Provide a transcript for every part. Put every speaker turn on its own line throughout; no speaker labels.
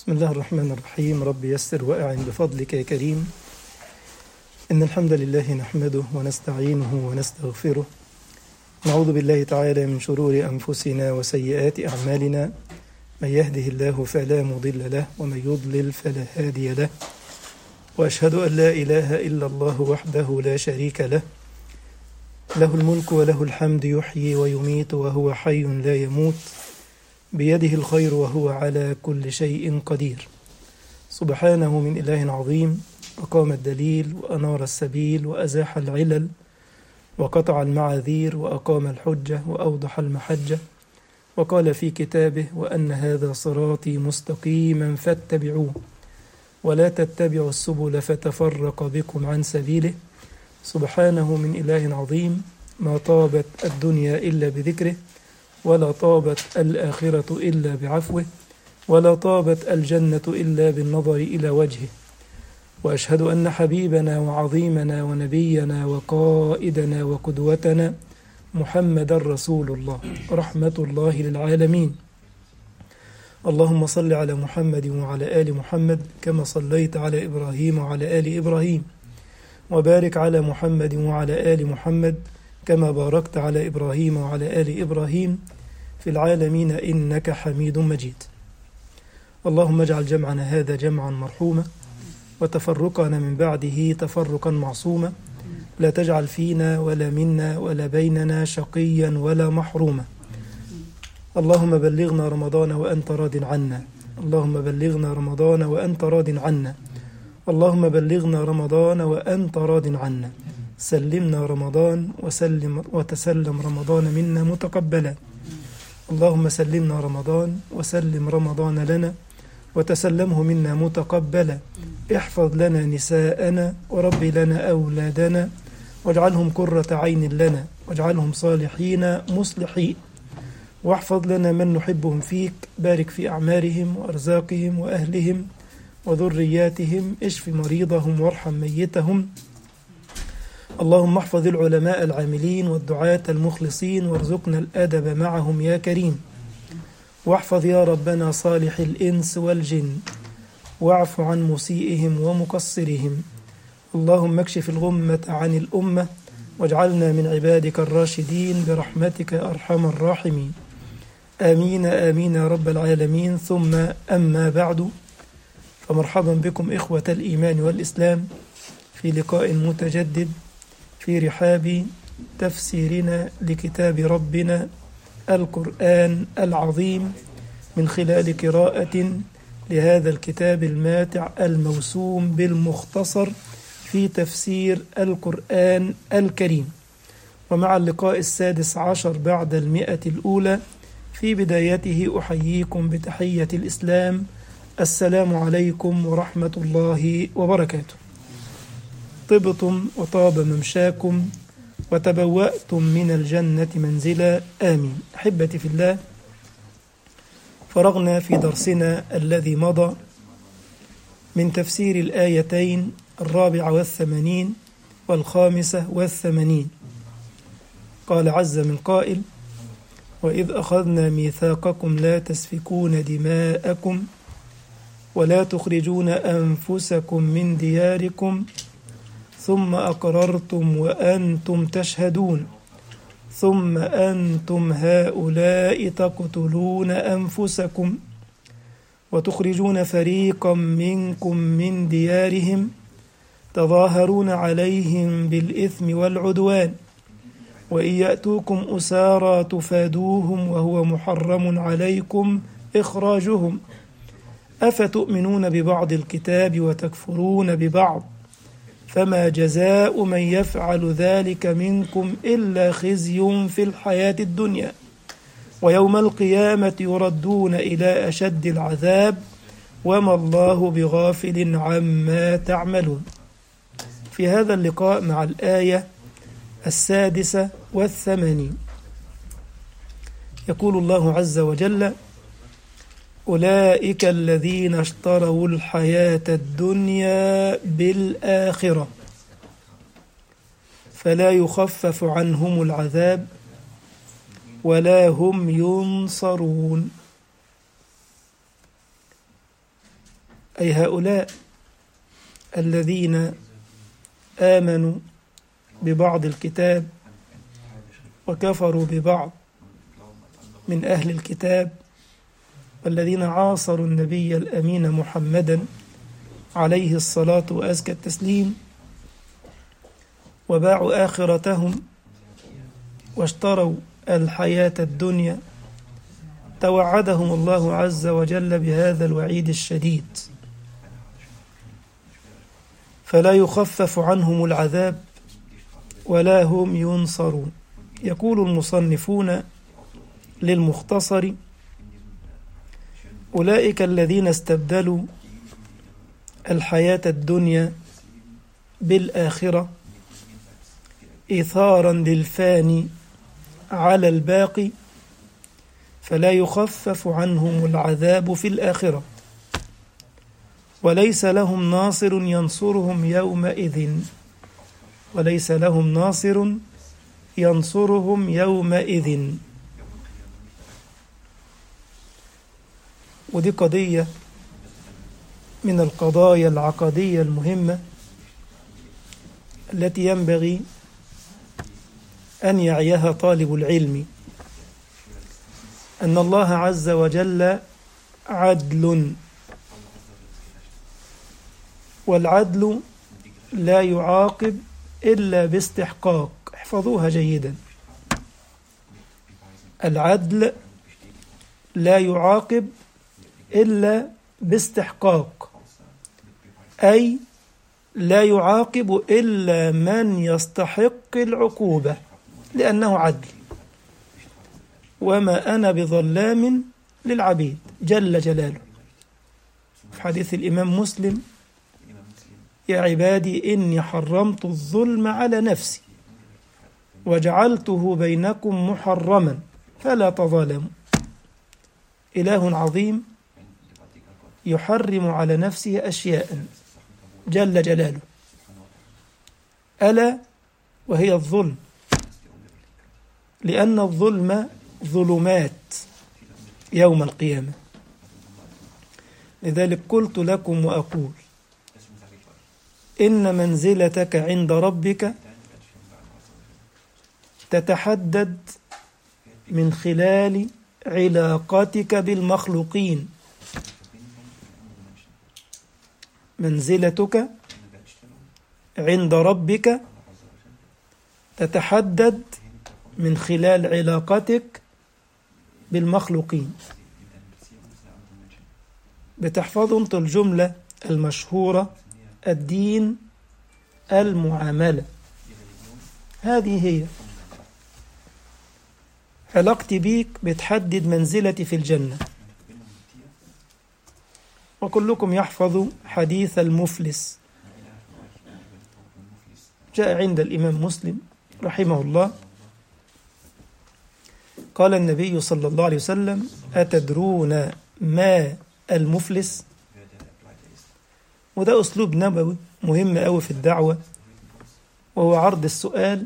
بسم الله الرحمن الرحيم رب يسر وأعن بفضلك يا كريم إن الحمد لله نحمده ونستعينه ونستغفره نعوذ بالله تعالى من شرور أنفسنا وسيئات أعمالنا من يهده الله فلا مضل له ومن يضلل فلا هادي له وأشهد أن لا إله إلا الله وحده لا شريك له له الملك وله الحمد يحيي ويميت وهو حي لا يموت بيده الخير وهو على كل شيء قدير سبحانه من إله عظيم أقام الدليل وأنار السبيل وأزاح العلل وقطع المعاذير وأقام الحجة وأوضح المحجة وقال في كتابه وأن هذا صراطي مستقيما فاتبعوه ولا تتبعوا السبل فتفرق بكم عن سبيله سبحانه من إله عظيم ما طابت الدنيا إلا بذكره ولا طابت الآخرة إلا بعفوه ولا طابت الجنة إلا بالنظر إلى وجهه وأشهد أن حبيبنا وعظيمنا ونبينا وقائدنا وقدوتنا محمد رسول الله رحمة الله للعالمين اللهم صل على محمد وعلى آل محمد كما صليت على إبراهيم وعلى آل إبراهيم وبارك على محمد وعلى آل محمد كما باركت على إبراهيم وعلى آل إبراهيم في العالمين إنك حميد مجيد اللهم اجعل جمعنا هذا جمعا مرحوما وتفرقنا من بعده تفرقا معصوما لا تجعل فينا ولا منا ولا بيننا شقيا ولا محروما اللهم بلغنا رمضان وأنت راض عنا اللهم بلغنا رمضان وأنت راض عنا اللهم بلغنا رمضان وأنت راض عنا سلمنا رمضان وسلم وتسلم رمضان منا متقبلا اللهم سلمنا رمضان وسلم رمضان لنا وتسلمه منا متقبلا احفظ لنا نساءنا وربي لنا أولادنا واجعلهم قرة عين لنا واجعلهم صالحين مصلحين واحفظ لنا من نحبهم فيك بارك في أعمارهم وأرزاقهم وأهلهم وذرياتهم اشف مريضهم وارحم ميتهم اللهم احفظ العلماء العاملين والدعاة المخلصين وارزقنا الأدب معهم يا كريم واحفظ يا ربنا صالح الإنس والجن واعف عن مسيئهم ومقصرهم اللهم اكشف الغمة عن الأمة واجعلنا من عبادك الراشدين برحمتك يا أرحم الراحمين آمين آمين يا رب العالمين ثم أما بعد فمرحبا بكم إخوة الإيمان والإسلام في لقاء متجدد في رحاب تفسيرنا لكتاب ربنا القرآن العظيم من خلال قراءة لهذا الكتاب الماتع الموسوم بالمختصر في تفسير القرآن الكريم ومع اللقاء السادس عشر بعد المئة الأولى في بدايته أحييكم بتحية الإسلام السلام عليكم ورحمة الله وبركاته طبتم وطاب ممشاكم وتبوأتم من الجنة منزلا آمين أحبتي في الله فرغنا في درسنا الذي مضى من تفسير الآيتين الرابعة والثمانين والخامسة والثمانين قال عز من قائل وإذ أخذنا ميثاقكم لا تسفكون دماءكم ولا تخرجون أنفسكم من دياركم ثم أقررتم وأنتم تشهدون ثم أنتم هؤلاء تقتلون أنفسكم وتخرجون فريقا منكم من ديارهم تظاهرون عليهم بالإثم والعدوان وإن يأتوكم أسارى تفادوهم وهو محرم عليكم إخراجهم أفتؤمنون ببعض الكتاب وتكفرون ببعض فما جزاء من يفعل ذلك منكم إلا خزي في الحياة الدنيا ويوم القيامة يردون إلى أشد العذاب وما الله بغافل عما تعملون في هذا اللقاء مع الآية السادسة والثمانين يقول الله عز وجل أولئك الذين اشتروا الحياة الدنيا بالآخرة فلا يخفف عنهم العذاب ولا هم ينصرون أي هؤلاء الذين آمنوا ببعض الكتاب وكفروا ببعض من أهل الكتاب والذين عاصروا النبي الأمين محمدا عليه الصلاة وأزكى التسليم وباعوا آخرتهم واشتروا الحياة الدنيا توعدهم الله عز وجل بهذا الوعيد الشديد فلا يخفف عنهم العذاب ولا هم ينصرون يقول المصنفون للمختصر أولئك الذين استبدلوا الحياة الدنيا بالآخرة إيثارا للفاني على الباقي فلا يخفف عنهم العذاب في الآخرة وليس لهم ناصر ينصرهم يومئذ وليس لهم ناصر ينصرهم يومئذ ودي قضية من القضايا العقدية المهمة التي ينبغي أن يعيها طالب العلم أن الله عز وجل عدل والعدل لا يعاقب إلا باستحقاق احفظوها جيدا العدل لا يعاقب إلا باستحقاق أي لا يعاقب إلا من يستحق العقوبة لأنه عدل وما أنا بظلام للعبيد جل جلاله في حديث الإمام مسلم يا عبادي إني حرمت الظلم على نفسي وجعلته بينكم محرما فلا تظالموا إله عظيم يحرم على نفسه أشياء جل جلاله ألا وهي الظلم لأن الظلم ظلمات يوم القيامة لذلك قلت لكم وأقول إن منزلتك عند ربك تتحدد من خلال علاقتك بالمخلوقين منزلتك عند ربك تتحدد من خلال علاقتك بالمخلوقين بتحفظوا انتوا الجملة المشهورة الدين المعاملة هذه هي علاقتي بيك بتحدد منزلتي في الجنة وكلكم يحفظ حديث المفلس جاء عند الإمام مسلم رحمه الله قال النبي صلى الله عليه وسلم أتدرون ما المفلس وده أسلوب نبوي مهم أوي في الدعوة وهو عرض السؤال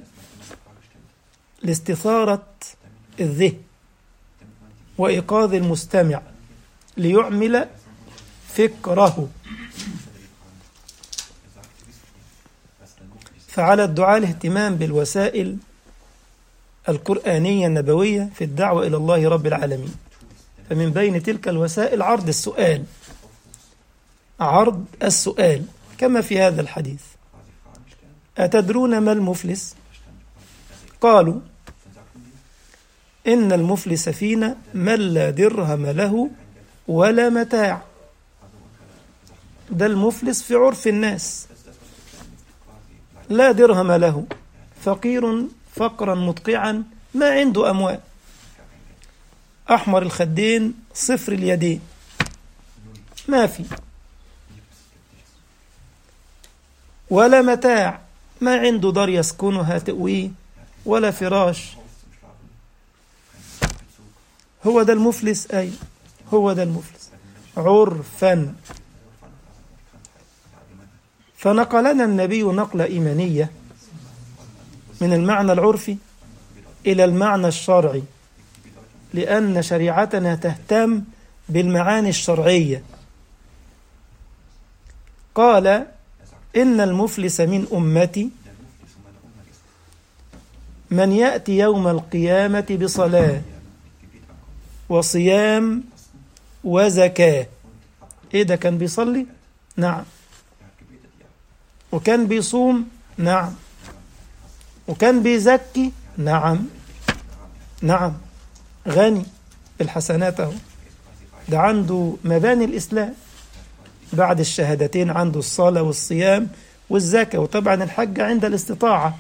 لاستثارة الذهن وإيقاظ المستمع ليعمل فكره فعلى الدعاء الاهتمام بالوسائل القرآنية النبوية في الدعوة إلى الله رب العالمين فمن بين تلك الوسائل عرض السؤال عرض السؤال كما في هذا الحديث أتدرون ما المفلس قالوا إن المفلس فينا من لا درهم له ولا متاع ده المفلس في عرف الناس لا درهم له فقير فقرا مدقعا ما عنده أموال أحمر الخدين صفر اليدين ما في ولا متاع ما عنده دار يسكنها تأويه ولا فراش هو ده المفلس أي هو ده المفلس عرفا فنقلنا النبي نقلة إيمانية من المعنى العرفي إلى المعنى الشرعي لأن شريعتنا تهتم بالمعاني الشرعية قال إن المفلس من أمتي من يأتي يوم القيامة بصلاة وصيام وزكاة إيه ده كان بيصلي؟ نعم وكان بيصوم؟ نعم وكان بيزكي؟ نعم نعم غني الحسنات اهو ده عنده مباني الإسلام بعد الشهادتين عنده الصلاة والصيام والزكاة وطبعا الحج عند الاستطاعة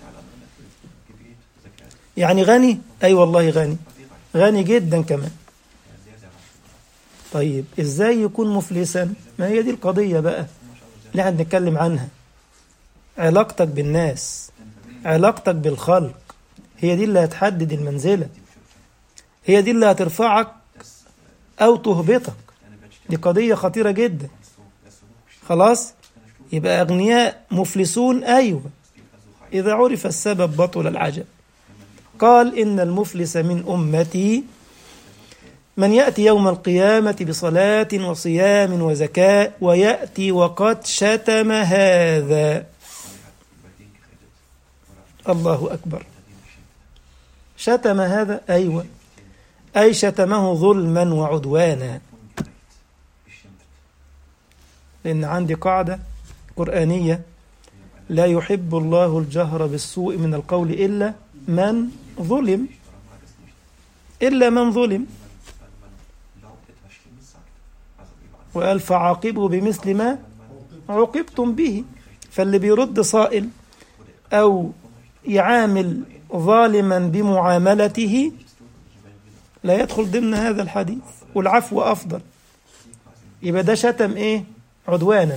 يعني غني أي والله غني غني جدا كمان طيب ازاي يكون مفلسا ما هي دي القضية بقى اللي احنا بنتكلم عنها علاقتك بالناس علاقتك بالخلق هي دي اللي هتحدد المنزلة هي دي اللي هترفعك أو تهبطك دي قضية خطيرة جدا خلاص يبقى أغنياء مفلسون أيوة إذا عرف السبب بطل العجب قال إن المفلس من أمتي من يأتي يوم القيامة بصلاة وصيام وزكاة ويأتي وقد شتم هذا الله أكبر شتم هذا أيوة أي شتمه ظلما وعدوانا لأن عندي قاعدة قرآنية لا يحب الله الجهر بالسوء من القول إلا من ظلم إلا من ظلم وقال فعاقبوا بمثل ما عوقبتم به فاللي بيرد صائل أو يعامل ظالما بمعاملته لا يدخل ضمن هذا الحديث والعفو أفضل يبقى ده شتم إيه عدوانا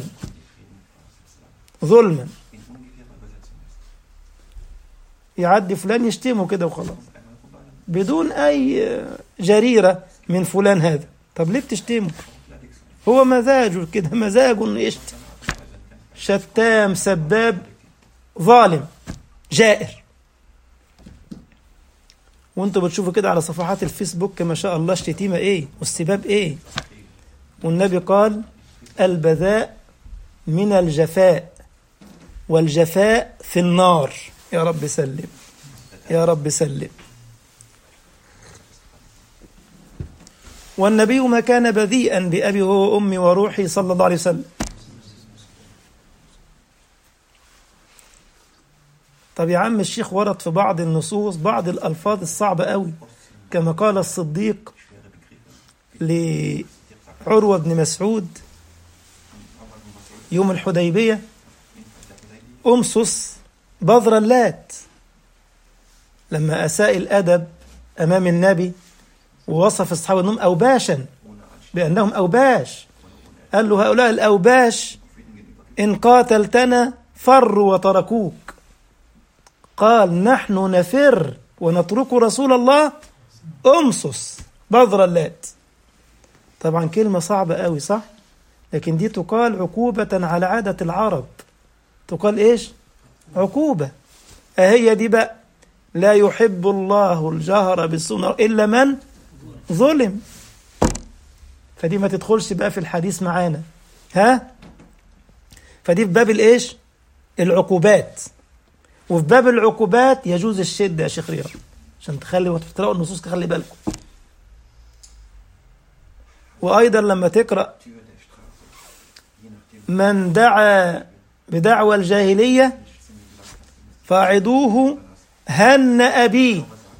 ظلما يعدي فلان يشتمه كده وخلاص بدون أي جريرة من فلان هذا طب ليه بتشتمه هو مزاجه كده مزاجه انه يشتم شتام سباب ظالم جائر وانتوا بتشوفوا كده على صفحات الفيسبوك ما شاء الله الشتيمة ايه والسباب ايه والنبي قال البذاء من الجفاء والجفاء في النار يا رب سلم يا رب سلم والنبي ما كان بذيئا بأبي هو وأمي وروحي صلى الله عليه وسلم طب يا عم الشيخ ورد في بعض النصوص بعض الألفاظ الصعبة قوي كما قال الصديق لعروة بن مسعود يوم الحديبية أمسس بذر اللات لما أساء الأدب أمام النبي ووصف أصحاب النوم أوباشا بأنهم أوباش قال له هؤلاء الأوباش إن قاتلتنا فروا وتركوك قال نحن نفر ونترك رسول الله أمسس بذر اللات طبعا كلمة صعبة قوي صح لكن دي تقال عقوبة على عادة العرب تقال إيش عقوبة أهي دي بقى لا يحب الله الجهر بالسنة إلا من ظلم فدي ما تدخلش بقى في الحديث معانا ها فدي في باب الايش العقوبات وفي باب العقوبات يجوز الشدة يا شيخ رياض عشان تخلي وتقرأوا النصوص خلي بالكم وأيضا لما تقرأ من دعا بدعوى الجاهلية فاعدوه هن أبيه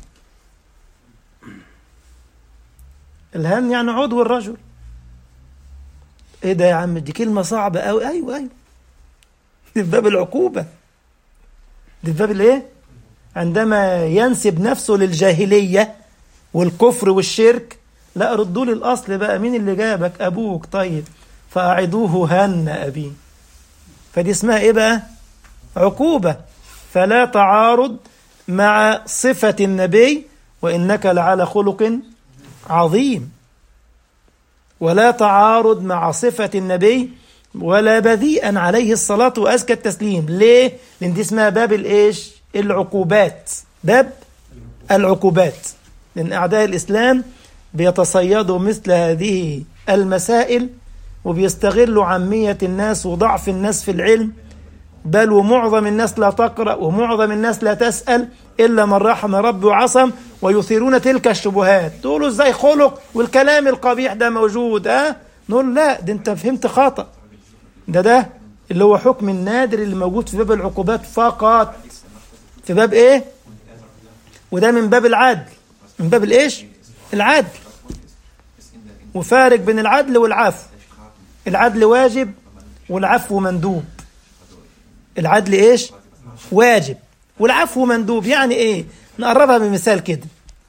الهن يعني عضو الرجل ايه ده يا عم دي كلمة صعبة قوي ايوه ايوه دي في باب العقوبة دي في باب الايه عندما ينسب نفسه للجاهلية والكفر والشرك لا ردوا لي الاصل بقى مين اللي جابك ابوك طيب فاعدوه هن ابيه فدي اسمها ايه بقى عقوبة فلا تعارض مع صفة النبي وإنك لعلى خلق عظيم ولا تعارض مع صفة النبي ولا بذيئا عليه الصلاة وأزكى التسليم ليه؟ لأن دي اسمها باب الإيش؟ العقوبات باب العقوبات لأن أعداء الإسلام بيتصيدوا مثل هذه المسائل وبيستغلوا عامية الناس وضعف الناس في العلم بل ومعظم الناس لا تقرأ ومعظم الناس لا تسأل إلا من رحم ربي وعصم ويثيرون تلك الشبهات تقولوا ازاي خلق والكلام القبيح ده موجود اه نقول لا ده انت فهمت خطأ ده ده اللي هو حكم النادر اللي موجود في باب العقوبات فقط في باب ايه وده من باب العدل من باب الايش العدل وفارق بين العدل والعفو العدل واجب والعفو مندوب العدل ايش واجب والعفو مندوب يعني ايه نقربها بمثال كده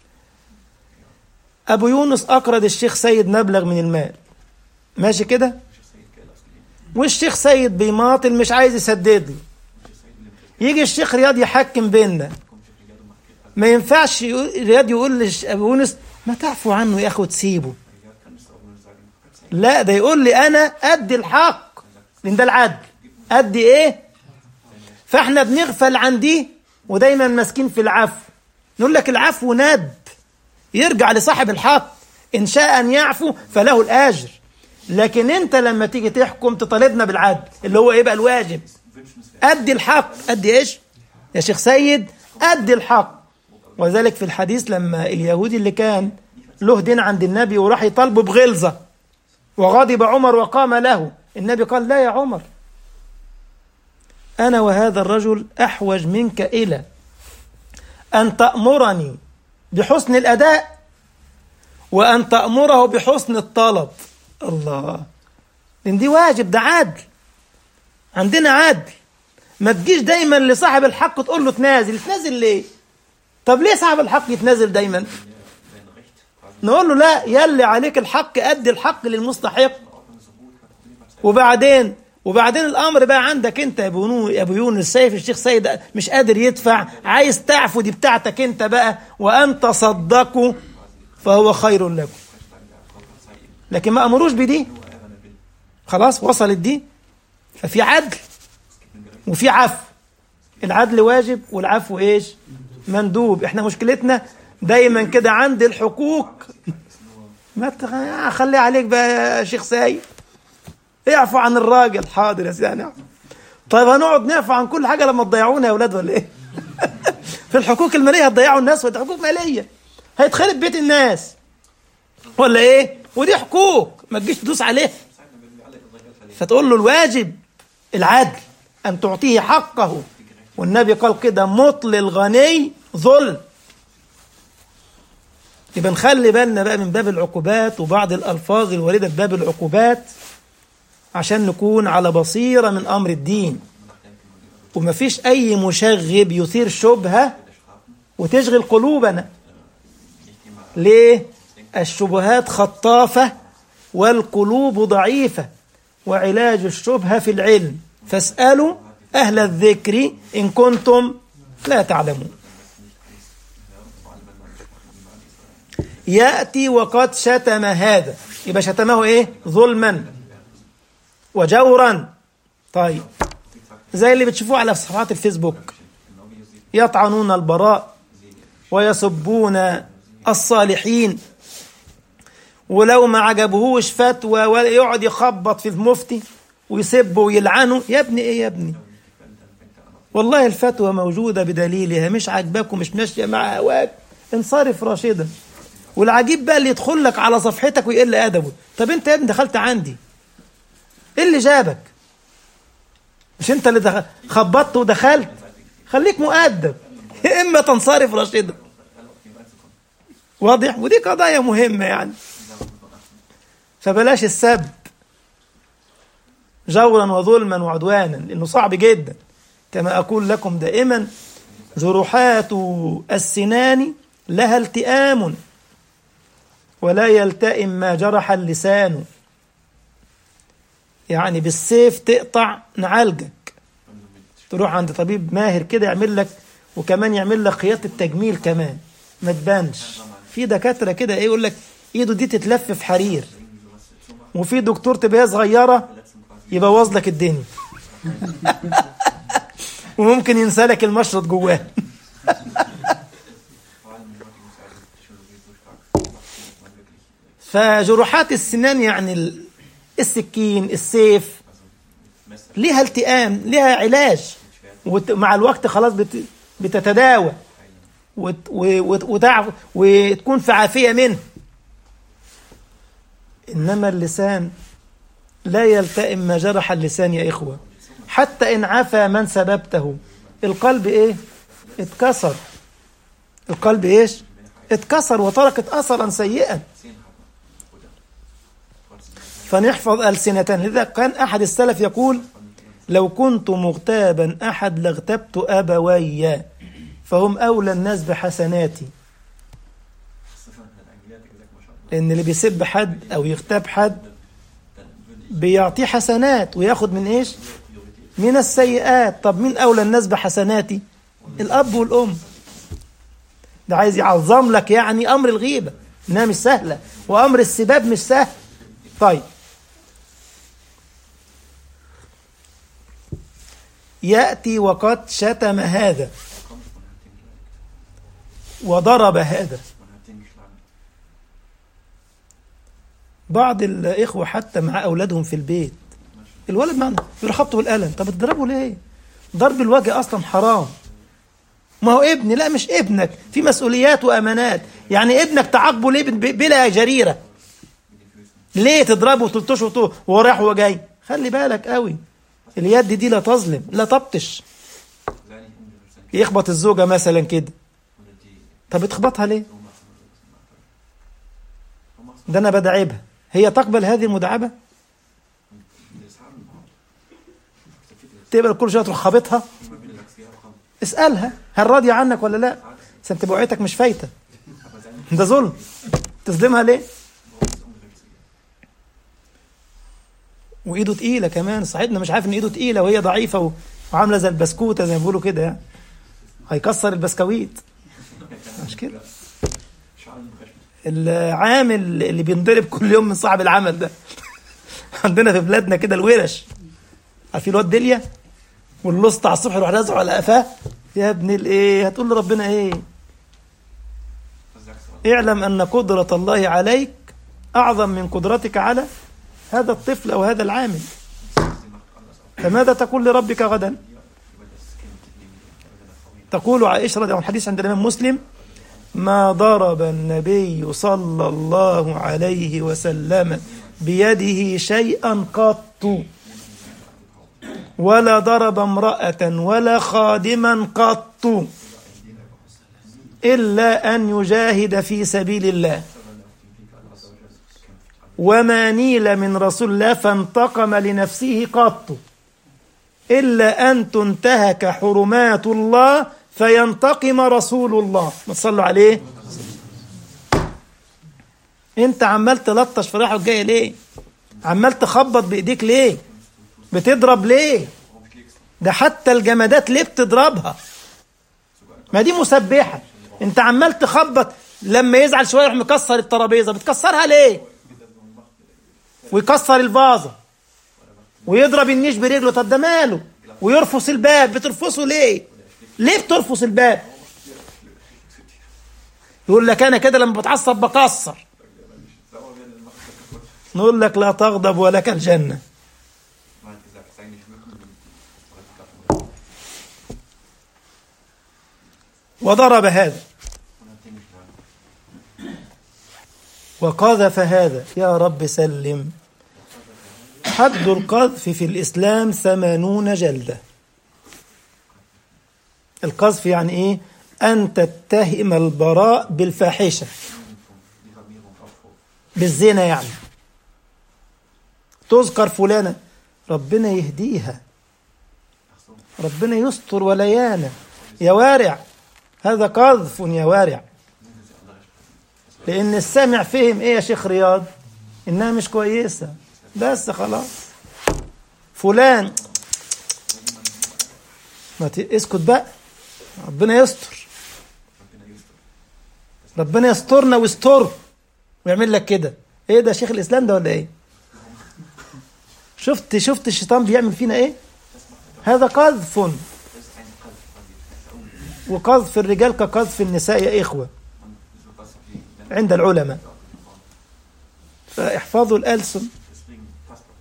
ابو يونس اقرض الشيخ سيد مبلغ من المال ماشي كده والشيخ سيد بيماطل مش عايز يسدد له يجي الشيخ رياض يحكم بيننا ما ينفعش يقول رياض يقول لابو يونس ما تعفو عنه يا اخي وتسيبه لا ده يقول لي انا ادي الحق لان ده العدل ادي ايه فاحنا بنغفل عن دي ودايما ماسكين في العفو نقول لك العفو ند يرجع لصاحب الحق ان شاء ان يعفو فله الاجر لكن انت لما تيجي تحكم تطالبنا بالعدل اللي هو ايه بقى الواجب ادي الحق ادي ايش يا شيخ سيد ادي الحق وذلك في الحديث لما اليهودي اللي كان له دين عند النبي وراح يطالبه بغلظه وغضب عمر وقام له النبي قال لا يا عمر أنا وهذا الرجل أحوج منك إلى أن تأمرني بحسن الأداء وأن تأمره بحسن الطلب الله لأن دي واجب ده عدل عندنا عدل ما تجيش دايما لصاحب الحق تقول له تنازل تنازل ليه طب ليه صاحب الحق يتنازل دايما نقول له لا يلي عليك الحق أدي الحق للمستحق وبعدين وبعدين الامر بقى عندك انت يا ابو يا ابو يونس سيف الشيخ سيد مش قادر يدفع عايز تعفو دي بتاعتك انت بقى وان تصدقوا فهو خير لكم لكن ما امروش بدي خلاص وصلت دي ففي عدل وفي عفو العدل واجب والعفو ايش مندوب احنا مشكلتنا دايما كده عند الحقوق ما تخ... خلي عليك بقى يا شيخ سيد اعفوا عن الراجل حاضر يا سيدي نعفو طيب هنقعد نعفو عن كل حاجه لما تضيعونا يا اولاد ولا ايه في الحقوق الماليه هتضيعوا الناس ودي حقوق ماليه هيتخرب بيت الناس ولا ايه ودي حقوق ما تجيش تدوس عليها فتقول له الواجب العدل ان تعطيه حقه والنبي قال كده مطل الغني ظلم يبقى نخلي بالنا بقى من باب العقوبات وبعض الالفاظ الوارده في باب العقوبات عشان نكون على بصيرة من أمر الدين ومفيش أي مشغب يثير شبهة وتشغل قلوبنا ليه؟ الشبهات خطافة والقلوب ضعيفة وعلاج الشبهة في العلم فاسألوا أهل الذكر إن كنتم لا تعلمون يأتي وقد شتم هذا يبقى شتمه إيه؟ ظلما وجورا طيب زي اللي بتشوفوه على صفحات الفيسبوك يطعنون البراء ويسبون الصالحين ولو ما عجبهوش فتوى ولا يقعد يخبط في المفتي ويسبه ويلعنه يا ابني ايه يا ابني والله الفتوى موجودة بدليلها مش عاجباك ومش ماشية مع هواك انصرف راشدا والعجيب بقى اللي يدخل لك على صفحتك ويقل أدبه طب انت يا ابني دخلت عندي ايه اللي جابك مش انت اللي دخل... خبطت ودخلت خليك مؤدب يا اما تنصرف راشدا واضح ودي قضايا مهمة يعني فبلاش السب جورا وظلما وعدوانا لانه صعب جدا كما اقول لكم دائما جروحات السنان لها التئام ولا يلتئم ما جرح اللسان يعني بالسيف تقطع نعالجك تروح عند طبيب ماهر كده يعمل لك وكمان يعمل لك خياطة تجميل كمان ما تبانش في دكاترة كده ايه يقول لك ايده دي تتلف في حرير وفي دكتور تبقى صغيرة يبوظ لك الدنيا وممكن ينسى لك المشرط جواه فجروحات السنان يعني السكين السيف ليها التئام ليها علاج ومع الوقت خلاص بت... بتتداوى وت... وت... وتعف... وتكون في عافية منه إنما اللسان لا يلتئم ما جرح اللسان يا إخوة حتى إن عفى من سببته القلب إيه اتكسر القلب إيش اتكسر وتركت أثرا سيئا فنحفظ ألسنتنا لذا كان أحد السلف يقول لو كنت مغتابا أحد لاغتبت أبوي فهم أولى الناس بحسناتي لأن اللي بيسب حد أو يغتاب حد بيعطيه حسنات وياخد من إيش من السيئات طب مين أولى الناس بحسناتي الأب والأم ده عايز يعظم لك يعني أمر الغيبة إنها مش سهلة وأمر السباب مش سهل طيب يأتي وقد شتم هذا وضرب هذا بعض الإخوة حتى مع أولادهم في البيت الولد معنا يرخبطه بالقلم طب تضربه ليه ضرب الوجه أصلا حرام ما هو ابني لا مش ابنك في مسؤوليات وأمانات يعني ابنك تعاقبه ليه بلا جريرة ليه تضربه وتلطشه وهو رايح وهو جاي خلي بالك قوي اليد دي لا تظلم لا تبطش يخبط الزوجة مثلا كده طب تخبطها ليه ده انا بدعبها هي تقبل هذه المداعبة تقبل كل شوية تروح خابطها اسألها هل راضية عنك ولا لا عشان تبقى وعيتك مش فايتة ده ظلم تظلمها ليه وايده تقيله كمان صاحبنا مش عارف ان ايده تقيله وهي ضعيفه وعامله زي البسكوته زي ما بيقولوا كده يعني هيكسر البسكويت مش كده العامل اللي بينضرب كل يوم من صاحب العمل ده عندنا في بلادنا كده الورش عارفين الواد دليا واللص على الصبح يروح رازعه على قفاه يا ابن الايه هتقول لربنا ايه اعلم ان قدره الله عليك اعظم من قدرتك على هذا الطفل أو هذا العامل فماذا تقول لربك غدا تقول عائشة رضي الله عنها الحديث عند الإمام مسلم ما ضرب النبي صلى الله عليه وسلم بيده شيئا قط ولا ضرب امرأة ولا خادما قط إلا أن يجاهد في سبيل الله وما نيل من رسول الله فانتقم لنفسه قط إلا أن تنتهك حرمات الله فينتقم رسول الله ما تصلوا عليه انت عمال تلطش في راحه الجايه ليه عمال تخبط بايديك ليه بتضرب ليه ده حتى الجمادات ليه بتضربها ما دي مسبحه انت عمال تخبط لما يزعل شويه يروح مكسر الترابيزه بتكسرها ليه ويكسر الفازة ويضرب النيش برجله طب ده ماله ويرفص الباب بترفصه ليه ليه بترفص الباب يقول لك انا كده لما بتعصب بكسر نقول لك لا تغضب ولك الجنة وضرب هذا وقذف هذا يا رب سلم حد القذف في الإسلام ثمانون جلدة القذف يعني إيه أن تتهم البراء بالفاحشة بالزنا يعني تذكر فلانة ربنا يهديها ربنا يستر وليانا يا وارع هذا قذف يا وارع لأن السامع فهم إيه يا شيخ رياض إنها مش كويسة بس خلاص فلان ما ت... اسكت بقى ربنا يستر ربنا يسترنا ويستر ويعمل لك كده ايه ده شيخ الاسلام ده ولا ايه شفت شفت الشيطان بيعمل فينا ايه هذا قذف وقذف الرجال كقذف النساء يا اخوه عند العلماء فاحفظوا الألسن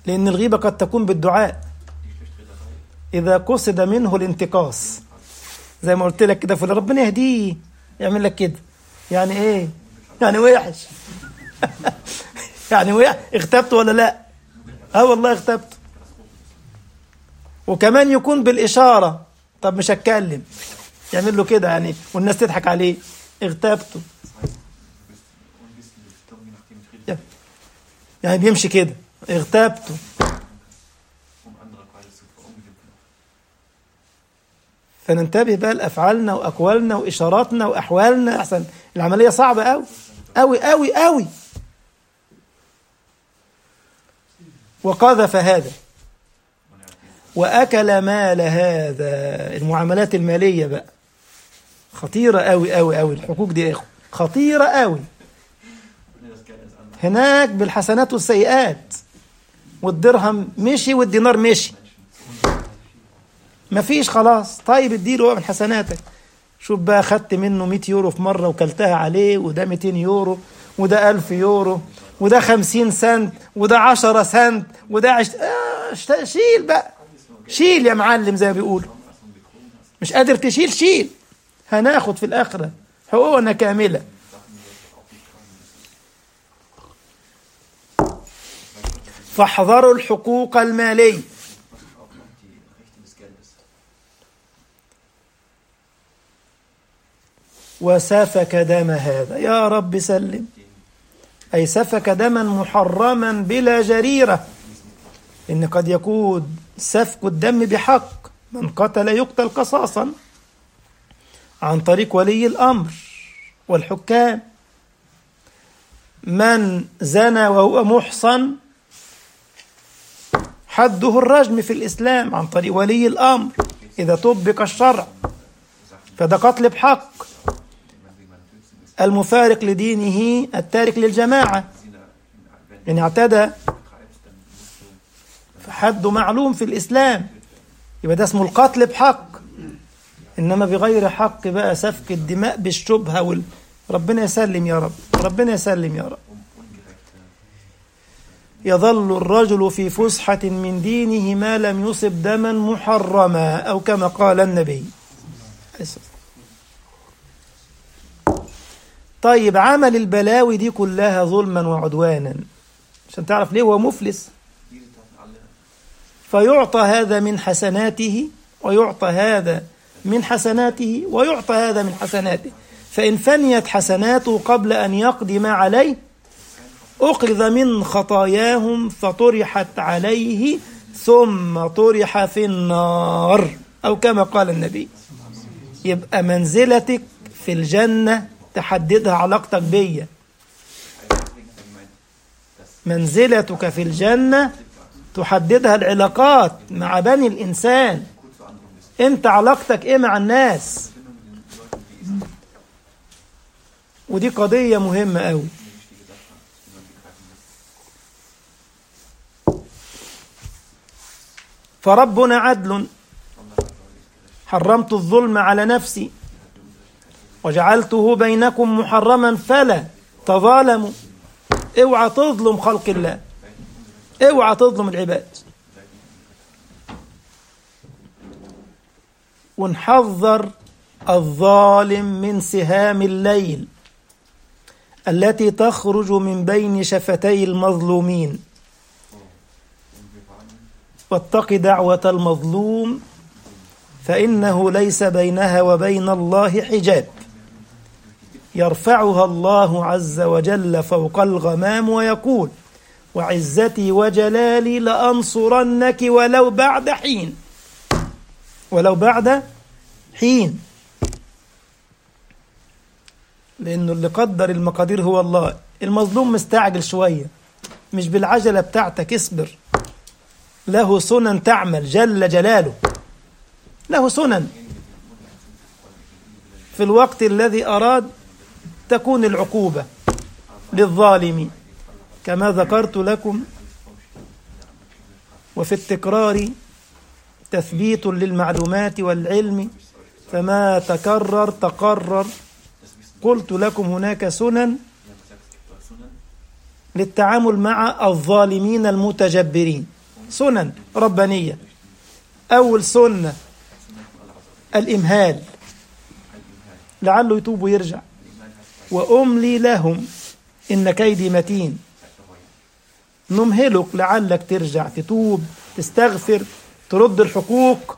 لأن الغيبة قد تكون بالدعاء إذا قصد منه الانتقاص زي ما قلت لك كده فلان ربنا يهديه يعمل لك كده يعني إيه؟ يعني وحش يعني وحش اغتبت ولا لا؟ اه والله اغتبت وكمان يكون بالإشارة طب مش هتكلم يعمل له كده يعني والناس تضحك عليه اغتبته يعني بيمشي كده اغتبته فننتبه بقى لأفعالنا وأقوالنا وإشاراتنا وأحوالنا أحسن العملية صعبة أوي أوي أوي أوي وقذف هذا وأكل مال هذا المعاملات المالية بقى خطيرة أوي أوي أوي الحقوق دي يا إخوة خطيرة أوي هناك بالحسنات والسيئات والدرهم مشي والدينار مشي مفيش خلاص طيب اديله من حسناتك شوف بقى خدت منه 100 يورو في مرة وكلتها عليه وده 200 يورو وده 1000 يورو وده 50 سنت وده 10 سنت وده عشت... آه شيل بقى شيل يا معلم زي ما بيقولوا مش قادر تشيل شيل هناخد في الآخرة حقوقنا كاملة فاحذروا الحقوق المالية وسفك دم هذا يا رب سلم أي سفك دما محرما بلا جريرة إن قد يكون سفك الدم بحق من قتل يقتل قصاصا عن طريق ولي الأمر والحكام من زنى وهو محصن حده الرجم في الإسلام عن طريق ولي الأمر إذا طبق الشرع فده قتل بحق المفارق لدينه التارك للجماعة إن اعتدى فحده معلوم في الإسلام يبقى ده اسمه القتل بحق إنما بغير حق بقى سفك الدماء بالشبهة وال... ربنا يسلم يا رب ربنا يسلم يا رب يظل الرجل في فسحة من دينه ما لم يصب دما محرما أو كما قال النبي طيب عمل البلاوي دي كلها ظلما وعدوانا عشان تعرف ليه هو مفلس فيعطى هذا من حسناته ويعطى هذا من حسناته ويعطى هذا من حسناته فإن فنيت حسناته قبل أن يقضي ما عليه أخذ من خطاياهم فطرحت عليه ثم طرح في النار أو كما قال النبي يبقى منزلتك في الجنة تحددها علاقتك بيا منزلتك في الجنة تحددها العلاقات مع بني الإنسان أنت علاقتك إيه مع الناس ودي قضية مهمة أوي فربنا عدل حرمت الظلم على نفسي وجعلته بينكم محرما فلا تظالموا اوعى تظلم خلق الله اوعى تظلم العباد ونحذر الظالم من سهام الليل التي تخرج من بين شفتي المظلومين واتق دعوة المظلوم فإنه ليس بينها وبين الله حجاب يرفعها الله عز وجل فوق الغمام ويقول وعزتي وجلالي لأنصرنك ولو بعد حين ولو بعد حين لأنه اللي قدر المقادير هو الله المظلوم مستعجل شوية مش بالعجلة بتاعتك اصبر له سنن تعمل جل جلاله له سنن في الوقت الذي أراد تكون العقوبة للظالم كما ذكرت لكم وفي التكرار تثبيت للمعلومات والعلم فما تكرر تقرر قلت لكم هناك سنن للتعامل مع الظالمين المتجبرين سنن ربانية أول سنة الإمهال لعله يتوب ويرجع وأملي لهم إن كيدي متين نمهلك لعلك ترجع تتوب تستغفر ترد الحقوق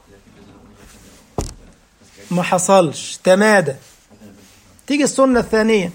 ما حصلش تمادى تيجي السنة الثانية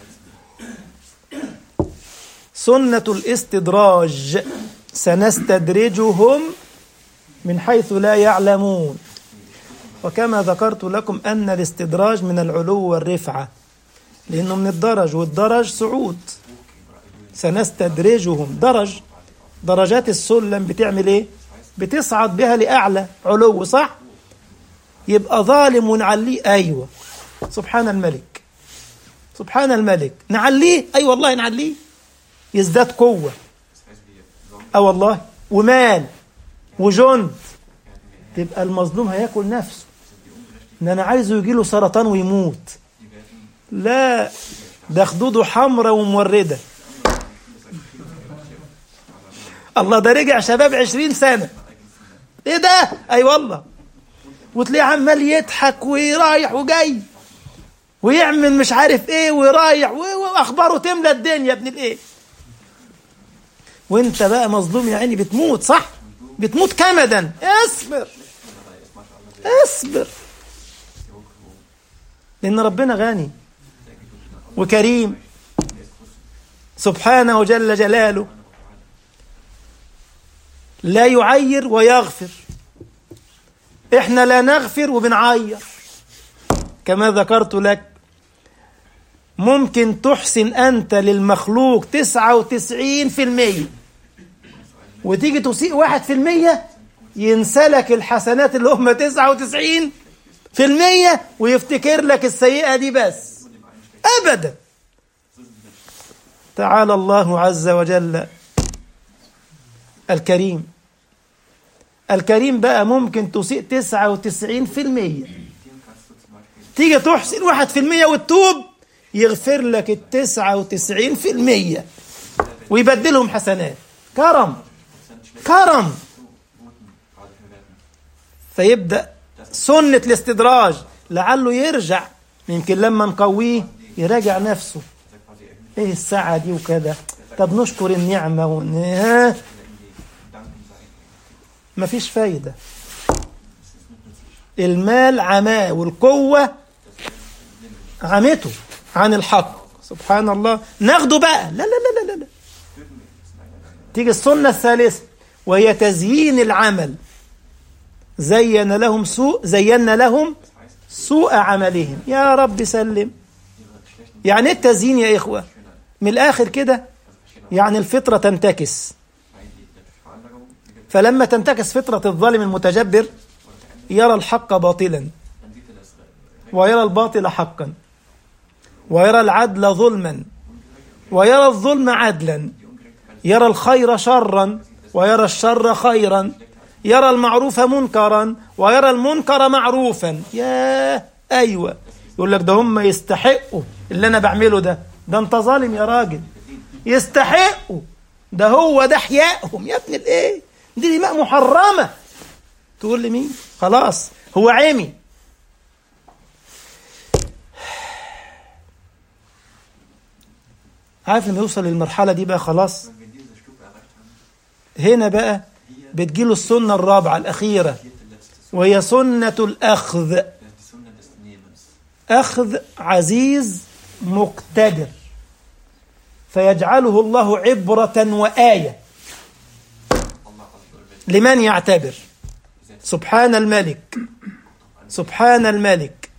سنة الاستدراج سنستدرجهم من حيث لا يعلمون وكما ذكرت لكم أن الاستدراج من العلو والرفعة لأنه من الدرج والدرج صعود سنستدرجهم درج درجات السلم بتعمل ايه بتصعد بها لأعلى علو صح يبقى ظالم ونعليه أيوة سبحان الملك سبحان الملك نعليه أي أيوة والله نعليه يزداد قوة أه والله ومال وجند تبقى المظلوم هياكل نفسه ان انا عايزه يجي له سرطان ويموت لا ده خدوده حمراء ومورده الله ده رجع شباب عشرين سنة ايه ده اي أيوة والله وتلاقيه عمال يضحك ورايح وجاي ويعمل مش عارف ايه ورايح واخباره تملى الدنيا ابن الايه وانت بقى مظلوم يا عيني بتموت صح بتموت كمدا اصبر اصبر لان ربنا غني وكريم سبحانه جل جلاله لا يعير ويغفر احنا لا نغفر وبنعير كما ذكرت لك ممكن تحسن أنت للمخلوق تسعة وتسعين في المية وتيجي تسيء واحد في المية ينسلك الحسنات اللي هم تسعة وتسعين في المية ويفتكر لك السيئة دي بس أبدا تعالى الله عز وجل الكريم الكريم بقى ممكن تسيء تسعة وتسعين في المية تيجي تحسن واحد في المية وتتوب يغفر لك التسعة وتسعين في المية ويبدلهم حسنات كرم كرم فيبدأ سنة الاستدراج لعله يرجع يمكن لما نقويه يراجع نفسه ايه الساعة دي وكذا طب نشكر النعمة ون... ها مفيش فايدة المال عماه والقوة عمته عن الحق سبحان الله ناخده بقى لا لا لا لا لا تيجي السنة الثالثة وهي تزيين العمل زين لهم سوء زينا لهم سوء عملهم يا رب سلم يعني ايه التزيين يا إخوة من الآخر كده يعني الفطرة تنتكس فلما تنتكس فطرة الظالم المتجبر يرى الحق باطلا ويرى الباطل حقا ويرى العدل ظلما ويرى الظلم عدلا يرى الخير شرا ويرى الشر خيرا يرى المعروف منكرا ويرى المنكر معروفا يا ايوه يقول لك ده هم يستحقوا اللي انا بعمله ده ده انت ظالم يا راجل يستحقوا ده هو ده حيائهم يا ابن الايه دي دماء محرمه تقول لي مين خلاص هو عمي عارف لما يوصل للمرحله دي بقى خلاص هنا بقى بتجيله السنه الرابعه الاخيره وهي سنه الاخذ اخذ عزيز مقتدر فيجعله الله عبره وايه لمن يعتبر سبحان الملك سبحان الملك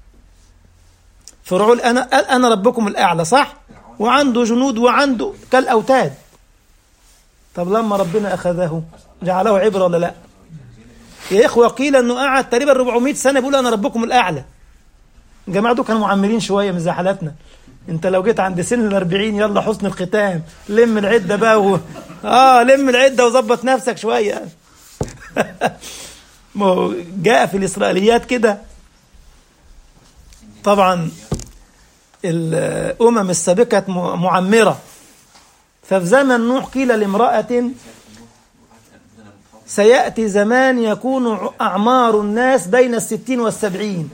فرعون انا انا ربكم الاعلى صح وعنده جنود وعنده كالاوتاد طب لما ربنا اخذه جعله عبره ولا لا يا اخوه قيل انه قعد تقريبا 400 سنه بيقول انا ربكم الاعلى الجماعه دول كانوا معمرين شويه مش زي حالاتنا انت لو جيت عند سن ال 40 يلا حسن الختام لم العده بقى و... اه لم العده وظبط نفسك شويه ما هو جاء في الاسرائيليات كده طبعا الامم السابقه معمره ففي زمن نوح قيل لامراه سيأتي زمان يكون أعمار الناس بين الستين والسبعين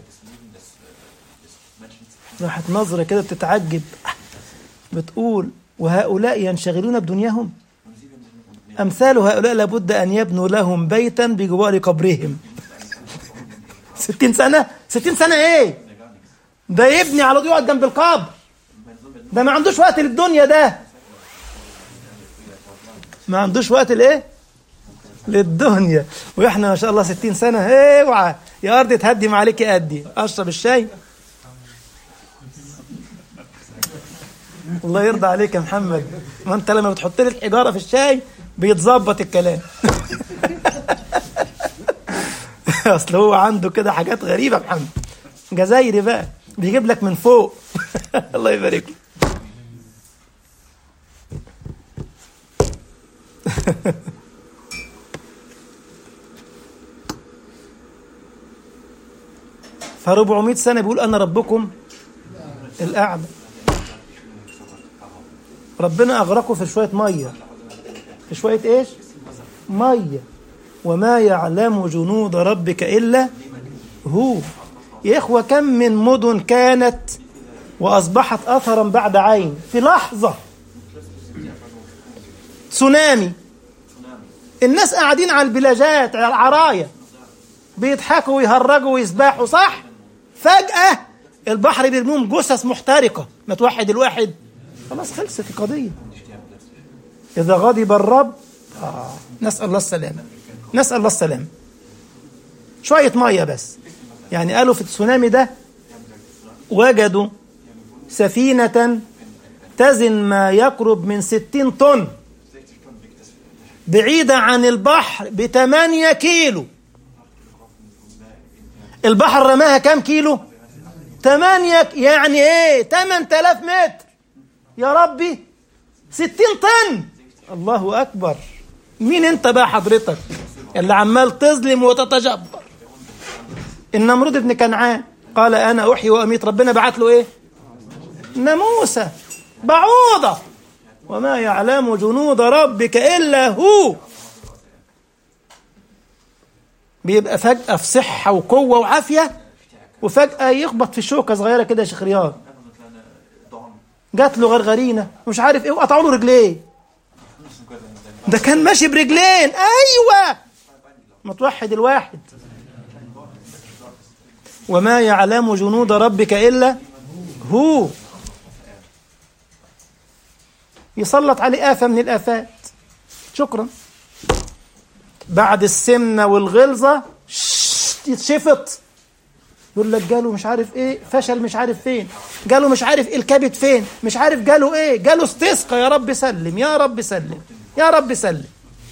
راحت نظرة كده بتتعجب بتقول وهؤلاء ينشغلون بدنياهم أمثال هؤلاء لابد أن يبنوا لهم بيتا بجوار قبرهم ستين سنة ستين سنة إيه ده يبني على طول يقعد جنب القبر ده ما عندوش وقت للدنيا ده ما عندوش وقت لإيه للدنيا واحنا ما شاء الله ستين سنة اوعى يا أرض تهدم عليك أدي أشرب الشاي الله يرضى عليك يا محمد ما انت لما بتحط لي الحجاره في الشاي بيتظبط الكلام اصل هو عنده كده حاجات غريبه يا محمد جزايري بقى بيجيب لك من فوق الله يبارك له ف 400 سنه بيقول انا ربكم الاعلى ربنا أغرقه في شوية مية في شوية إيش مية وما يعلم جنود ربك إلا هو يا إخوة كم من مدن كانت وأصبحت أثرا بعد عين في لحظة تسونامي الناس قاعدين على البلاجات على العراية بيضحكوا ويهرجوا ويسبحوا صح فجأة البحر بيرميهم جثث محترقة ما توحد الواحد خلاص خلصت القضية إذا غضب الرب آه. نسأل الله السلامة نسأل الله السلامة شوية مية بس يعني قالوا في التسونامي ده وجدوا سفينة تزن ما يقرب من ستين طن بعيدة عن البحر بثمانية كيلو البحر رماها كام كيلو ثمانية يعني ايه 8000 متر يا ربي ستين طن الله أكبر مين أنت بقى حضرتك اللي عمال تظلم وتتجبر النمرود ابن كنعان قال أنا أحيي وأميت ربنا بعت له إيه ناموسة بعوضة وما يعلم جنود ربك إلا هو بيبقى فجأة في صحة وقوة وعافية وفجأة يخبط في شوكة صغيرة كده يا شيخ رياض جات له غرغرينه مش عارف ايه وقطعوا له رجليه ده كان ماشي برجلين ايوه ما توحد الواحد وما يعلم جنود ربك الا هو يسلط عليه آفة من الآفات شكرا بعد السمنة والغلظة يتشفط يقول لك جاله مش عارف ايه فشل مش عارف فين جاله مش عارف ايه الكبد فين مش عارف جاله ايه جاله استسقى يا رب سلم يا رب سلم يا رب سلم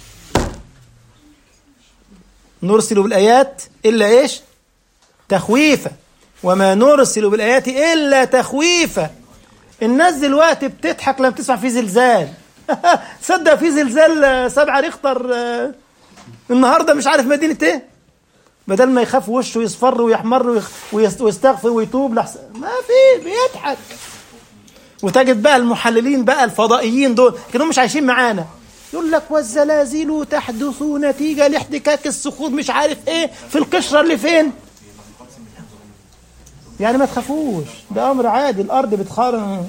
نرسل بالآيات إلا إيش تخويفا وما نرسل بالآيات إلا تخويفا الناس دلوقتي بتضحك لما تسمع في زلزال صدق في زلزال سبعة ريختر النهارده مش عارف مدينة ايه بدل ما يخاف وشه يصفر ويحمر ويستغفر ويتوب لحسن ما في بيضحك وتجد بقى المحللين بقى الفضائيين دول كانوا مش عايشين معانا يقول لك والزلازل تحدث نتيجة لاحتكاك الصخور مش عارف ايه في القشرة اللي فين يعني ما تخافوش ده امر عادي الارض بتخار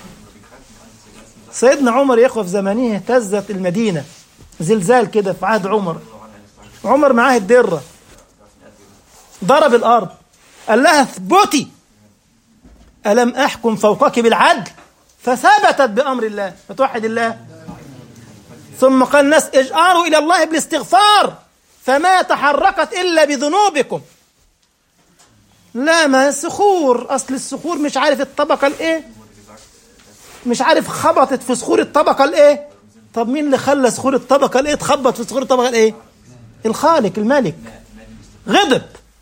سيدنا عمر يا اخوه في زمانه اهتزت المدينه زلزال كده في عهد عمر عمر معاه الدره ضرب الارض قال لها اثبتي الم احكم فوقك بالعدل فثبتت بامر الله فتوحد الله ثم قال الناس اجأروا الى الله بالاستغفار فما تحركت الا بذنوبكم لا ما الصخور اصل الصخور مش عارف الطبقه الايه مش عارف خبطت في صخور الطبقه الايه طب مين اللي خلى صخور الطبقه الايه تخبط في صخور الطبقه الايه الخالق الملك غضب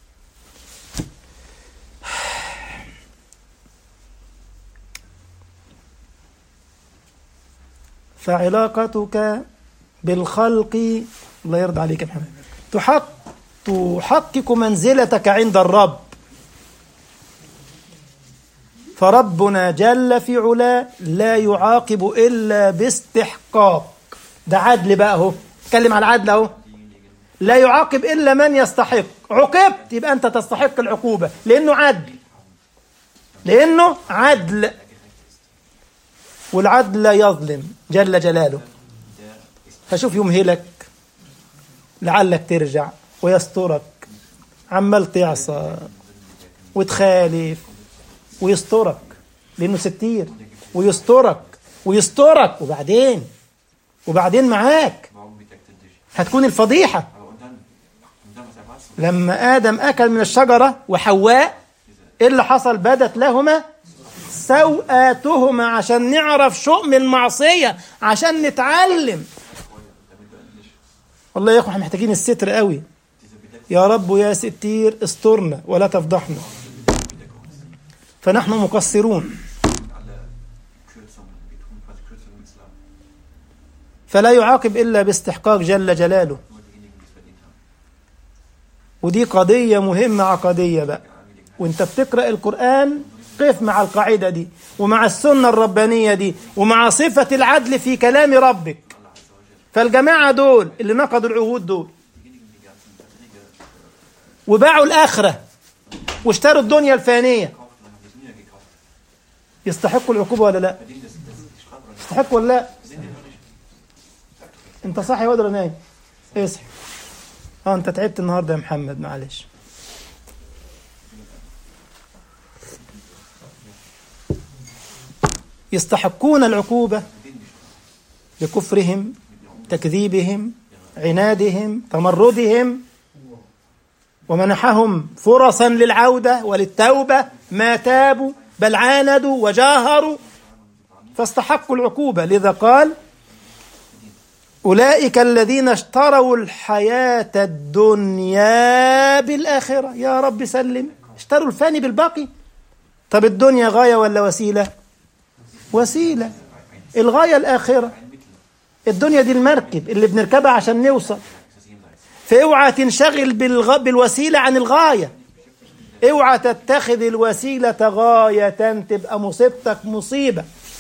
فعلاقتك بالخلق الله يرضى عليك يا محمد تحق تحقق منزلتك عند الرب فربنا جل في علاه لا يعاقب إلا باستحقاق ده عدل بقى اهو اتكلم على العدل اهو لا يعاقب إلا من يستحق عوقبت يبقى أنت تستحق العقوبة لأنه عدل لأنه عدل والعدل لا يظلم جل جلاله فشوف يمهلك لعلك ترجع ويسترك عمال تعصى وتخالف ويسترك لأنه ستير ويسترك ويسترك وبعدين وبعدين معاك هتكون الفضيحة لما آدم أكل من الشجرة وحواء إيه اللي حصل بدت لهما سوآتهما عشان نعرف شؤم المعصية عشان نتعلم والله يا اخو احنا محتاجين الستر قوي يا رب يا ستير استرنا ولا تفضحنا فنحن مقصرون فلا يعاقب إلا باستحقاق جل جلاله ودي قضية مهمة عقدية بقى وانت بتقرأ القرآن قف مع القاعدة دي ومع السنة الربانية دي ومع صفة العدل في كلام ربك فالجماعة دول اللي نقضوا العهود دول وباعوا الآخرة واشتروا الدنيا الفانية يستحقوا العقوبة ولا لا يستحقوا ولا لا انت صاحي ولا نايم اصحى اه انت تعبت النهارده يا محمد معلش يستحقون العقوبة بكفرهم تكذيبهم عنادهم تمردهم ومنحهم فرصا للعودة وللتوبة ما تابوا بل عاندوا وجاهروا فاستحقوا العقوبة لذا قال أولئك الذين اشتروا الحياة الدنيا بالآخرة يا رب سلم اشتروا الفاني بالباقي طب الدنيا غاية ولا وسيلة وسيلة الغاية الآخرة الدنيا دي المركب اللي بنركبها عشان نوصل فاوعى تنشغل بالغ... بالوسيلة عن الغاية اوعى تتخذ الوسيلة غاية تبقى مصيبتك مصيبة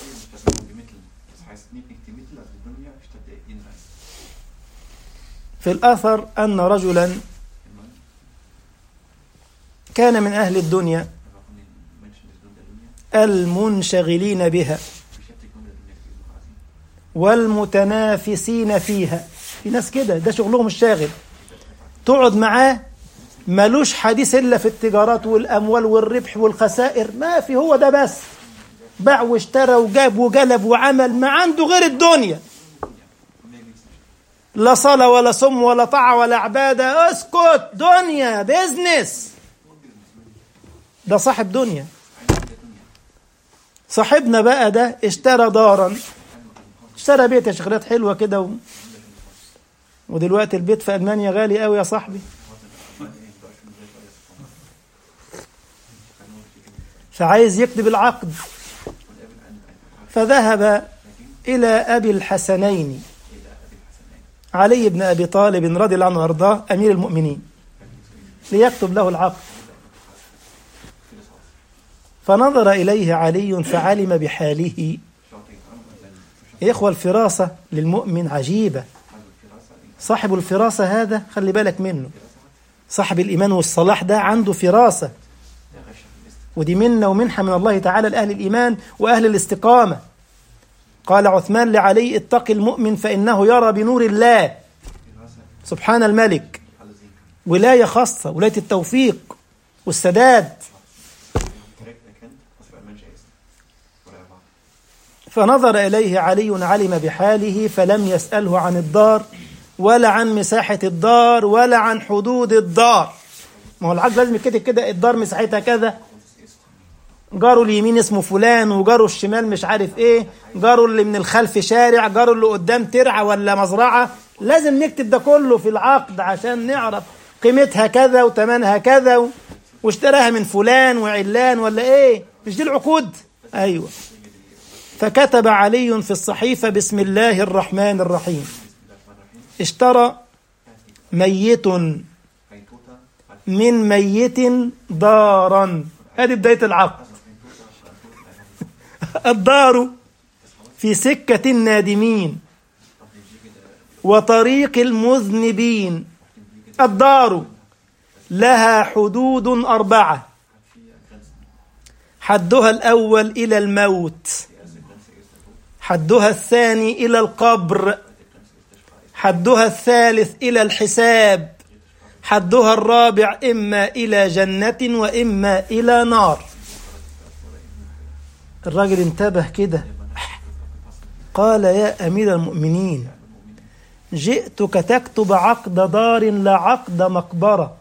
في الأثر أن رجلا كان من أهل الدنيا المنشغلين بها والمتنافسين فيها في ناس كده ده شغلهم الشاغل تقعد معاه ملوش حديث إلا في التجارات والأموال والربح والخسائر ما في هو ده بس باع واشترى وجاب وجلب وعمل ما عنده غير الدنيا لا صلاة ولا صم ولا طاعة ولا عبادة اسكت دنيا بيزنس ده صاحب دنيا صاحبنا بقى ده اشترى دارا اشترى بيت يا شيخ حلوة كده و... ودلوقتي البيت في ألمانيا غالي قوي يا صاحبي فعايز يكتب العقد فذهب إلى أبي الحسنين علي بن أبي طالب رضي الله عنه وأرضاه أمير المؤمنين ليكتب له العقد فنظر إليه علي فعلم بحاله إخوة الفراسة للمؤمن عجيبة صاحب الفراسة هذا خلي بالك منه صاحب الإيمان والصلاح ده عنده فراسة ودي منة ومنحة من الله تعالى لأهل الإيمان وأهل الاستقامة قال عثمان لعلي اتق المؤمن فإنه يرى بنور الله سبحان الملك ولاية خاصة ولاية التوفيق والسداد فنظر إليه علي علم بحاله فلم يسأله عن الدار ولا عن مساحة الدار ولا عن حدود الدار ما هو العقد لازم يتكتب كده الدار مساحتها كذا جاره اليمين اسمه فلان وجاره الشمال مش عارف ايه جاره اللي من الخلف شارع جاره اللي قدام ترعة ولا مزرعة لازم نكتب ده كله في العقد عشان نعرف قيمتها كذا وتمنها كذا و... واشتراها من فلان وعلان ولا ايه مش دي العقود ايوه فكتب علي في الصحيفة بسم الله الرحمن الرحيم اشترى ميت من ميت دارا هذه بداية العقد الدار في سكة النادمين وطريق المذنبين الدار لها حدود أربعة حدها الأول إلى الموت حدها الثاني إلى القبر حدها الثالث إلى الحساب حدها الرابع إما إلى جنة وإما إلى نار الراجل انتبه كده قال يا أمير المؤمنين جئتك تكتب عقد دار لا عقد مقبرة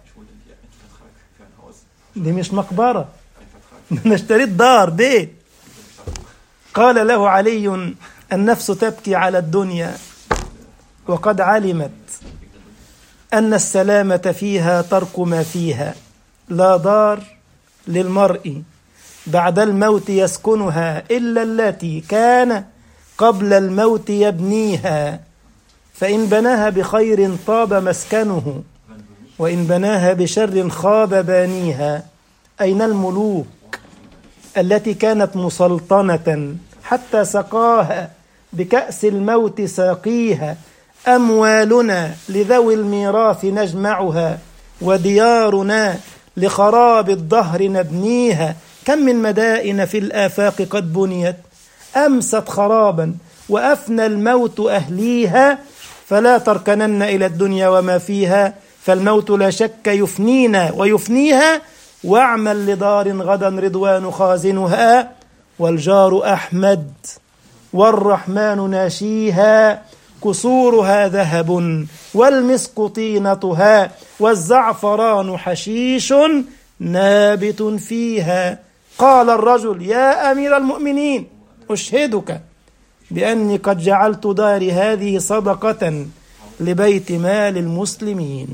دي مش مقبرة أنا اشتريت دار بيت قال له علي النفس تبكي على الدنيا وقد علمت أن السلامة فيها ترك ما فيها لا دار للمرء بعد الموت يسكنها إلا التي كان قبل الموت يبنيها فإن بناها بخير طاب مسكنه وإن بناها بشر خاب بانيها أين الملوك التي كانت مسلطنة حتى سقاها بكأس الموت ساقيها أموالنا لذوي الميراث نجمعها وديارنا لخراب الدهر نبنيها كم من مدائن في الآفاق قد بنيت أمست خرابا وأفنى الموت أهليها فلا تركنن إلى الدنيا وما فيها فالموت لا شك يفنينا ويفنيها واعمل لدار غدا رضوان خازنها والجار أحمد والرحمن ناشيها قصورها ذهب والمسك طينتها والزعفران حشيش نابت فيها قال الرجل يا أمير المؤمنين أشهدك بأني قد جعلت داري هذه صدقة لبيت مال المسلمين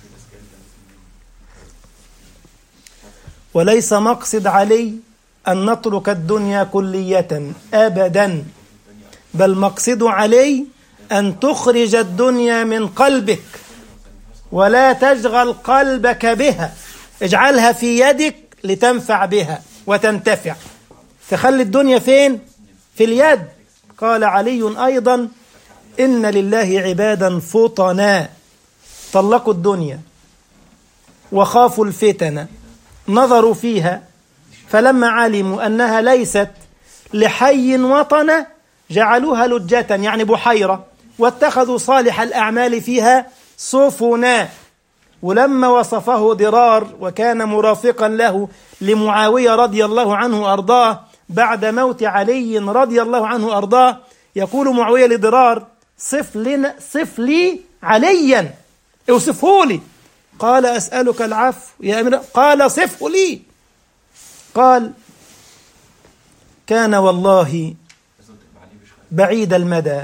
وليس مقصد علي أن نترك الدنيا كلية أبدا بل مقصد علي أن تخرج الدنيا من قلبك ولا تشغل قلبك بها اجعلها في يدك لتنفع بها وتنتفع تخلي الدنيا فين في اليد قال علي أيضا إن لله عبادا فطنا طلقوا الدنيا وخافوا الفتن نظروا فيها فلما علموا أنها ليست لحي وطن جعلوها لجة يعني بحيرة واتخذوا صالح الأعمال فيها سفنا ولما وصفه ضرار وكان مرافقا له لمعاوية رضي الله عنه أرضاه بعد موت علي رضي الله عنه أرضاه يقول معاوية لضرار صف, لنا صف لي عليا اوصفه لي قال أسألك العفو يا أمير قال صفه لي قال كان والله بعيد المدى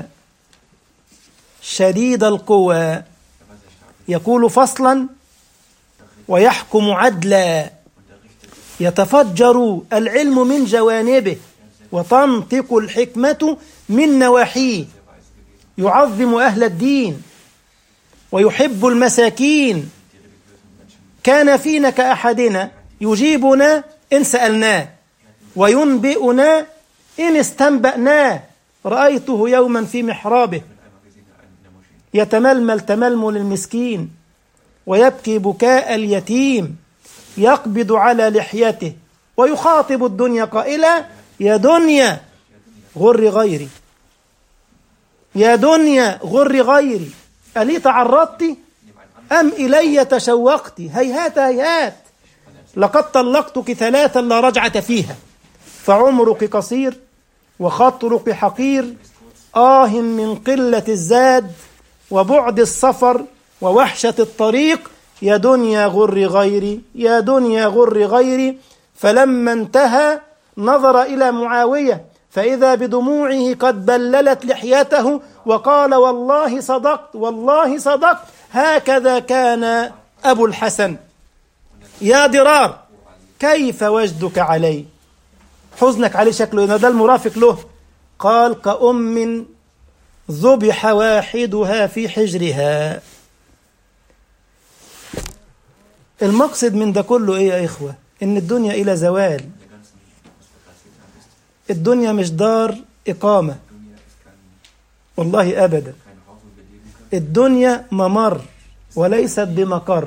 شديد القوى يقول فصلا ويحكم عدلا يتفجر العلم من جوانبه وتنطق الحكمة من نواحيه يعظم أهل الدين ويحب المساكين كان فينا كأحدنا يجيبنا إن سألناه وينبئنا إن استنبأناه رأيته يوما في محرابه يتململ تململ المسكين ويبكي بكاء اليتيم يقبض على لحيته ويخاطب الدنيا قائلا يا دنيا غر غيري يا دنيا غر غيري ألي تعرضت أم إلي تشوقت هيهات هيهات لقد طلقتك ثلاثا لا رجعة فيها فعمرك قصير وخطرك حقير آه من قلة الزاد وبعد السفر ووحشة الطريق يا دنيا غر غيري يا دنيا غر غيري فلما انتهى نظر إلى معاوية فإذا بدموعه قد بللت لحيته وقال والله صدقت والله صدقت هكذا كان أبو الحسن يا ضرار كيف وجدك علي حزنك عليه شكله ده المرافق له قال كأم ذبح واحدها في حجرها المقصد من ده كله ايه يا اخوه ان الدنيا الى زوال الدنيا مش دار اقامه والله ابدا الدنيا ممر وليست بمقر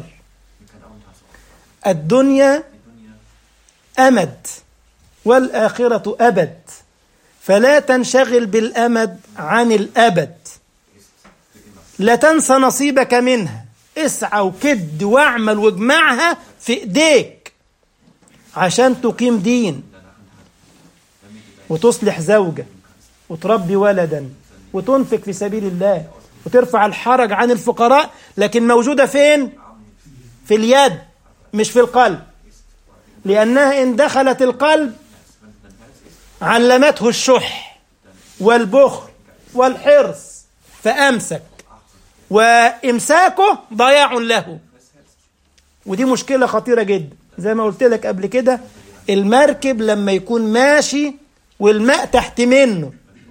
الدنيا أمد والآخرة أبد فلا تنشغل بالأمد عن الأبد لا تنسى نصيبك منها اسعى وكد واعمل واجمعها في ايديك عشان تقيم دين وتصلح زوجة وتربي ولدا وتنفق في سبيل الله وترفع الحرج عن الفقراء لكن موجودة فين؟ في اليد مش في القلب لأنها إن دخلت القلب علمته الشح والبخل والحرص فأمسك وإمساكه ضياع له ودي مشكلة خطيرة جدا زي ما قلت لك قبل كده المركب لما يكون ماشي والماء تحت منه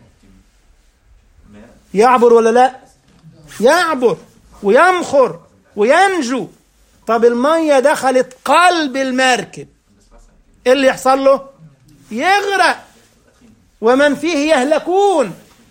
يعبر ولا لا يعبر ويمخر وينجو طب المية دخلت قلب المركب ايه اللي يحصل له يغرق ومن فيه يهلكون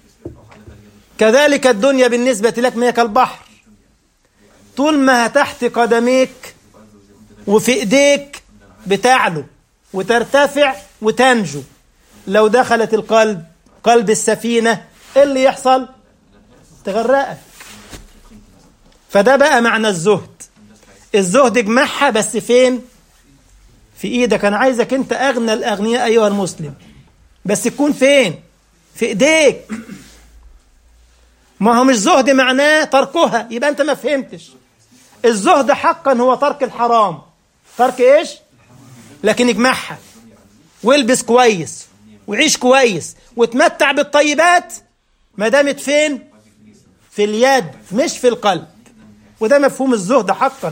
كذلك الدنيا بالنسبة لك ما هي كالبحر طول ما تحت قدميك وفي ايديك بتعلو وترتفع وتنجو لو دخلت القلب قلب السفينة ايه اللي يحصل تغرقك فده بقى معنى الزهد الزهد اجمعها بس فين في ايدك انا عايزك انت اغنى الاغنياء ايها المسلم بس تكون فين في ايديك ما هو مش زهد معناه تركها يبقى انت ما فهمتش الزهد حقا هو ترك الحرام ترك ايش لكن اجمعها والبس كويس وعيش كويس وتمتع بالطيبات ما دامت فين في اليد مش في القلب وده مفهوم الزهد حقا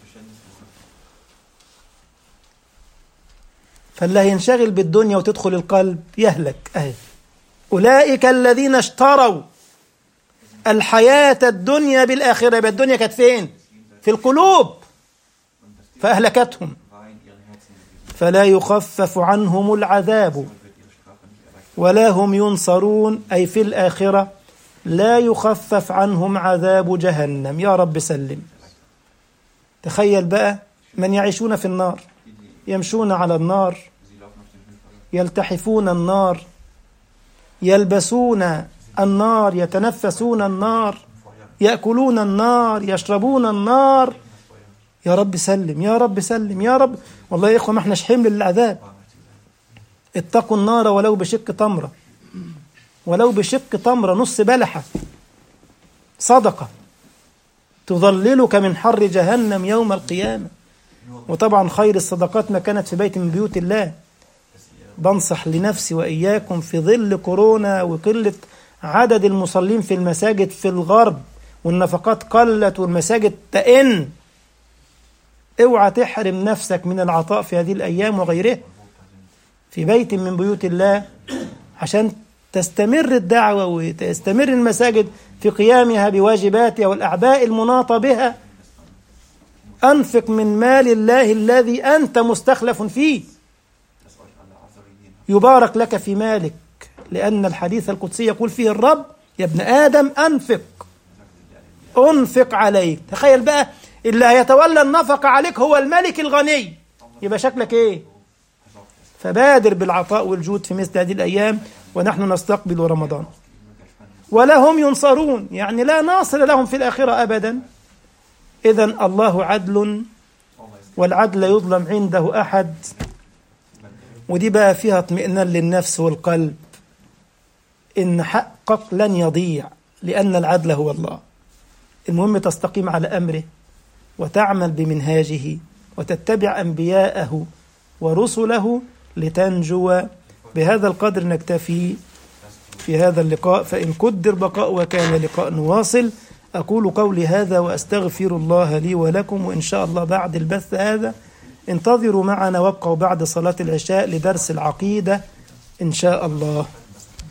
فاللي هينشغل بالدنيا وتدخل القلب يهلك اهي اولئك الذين اشتروا الحياة الدنيا بالآخرة يبقى الدنيا كانت فين في القلوب فأهلكتهم فلا يخفف عنهم العذاب ولا هم ينصرون أي في الآخرة لا يخفف عنهم عذاب جهنم يا رب سلم تخيل بقى من يعيشون في النار يمشون على النار يلتحفون النار يلبسون النار يتنفسون النار يأكلون النار يشربون النار يا رب سلم يا رب سلم يا رب والله يا إخوة ما احناش حمل للعذاب اتقوا النار ولو بشق تمرة ولو بشق تمرة نص بلحة صدقة تظللك من حر جهنم يوم القيامة وطبعا خير الصدقات ما كانت في بيت من بيوت الله بنصح لنفسي وإياكم في ظل كورونا وقلة عدد المصلين في المساجد في الغرب والنفقات قلت والمساجد تئن اوعى تحرم نفسك من العطاء في هذه الأيام وغيرها في بيت من بيوت الله عشان تستمر الدعوة وتستمر المساجد في قيامها بواجباتها والأعباء المناطة بها أنفق من مال الله الذي أنت مستخلف فيه يبارك لك في مالك لأن الحديث القدسي يقول فيه الرب يا ابن آدم أنفق أنفق عليك تخيل بقى اللي هيتولى النفقة عليك هو الملك الغني يبقى شكلك إيه فبادر بالعطاء والجود في مثل هذه الأيام ونحن نستقبل رمضان ولا هم ينصرون يعني لا ناصر لهم في الآخرة أبدا إذا الله عدل والعدل يظلم عنده أحد ودي بقى فيها اطمئنان للنفس والقلب إن حقك لن يضيع لأن العدل هو الله المهم تستقيم على أمره وتعمل بمنهاجه وتتبع أنبياءه ورسله لتنجو بهذا القدر نكتفي في هذا اللقاء فإن قدر بقاء وكان لقاء واصل أقول قولي هذا وأستغفر الله لي ولكم وإن شاء الله بعد البث هذا انتظروا معنا وابقوا بعد صلاة العشاء لدرس العقيدة إن شاء الله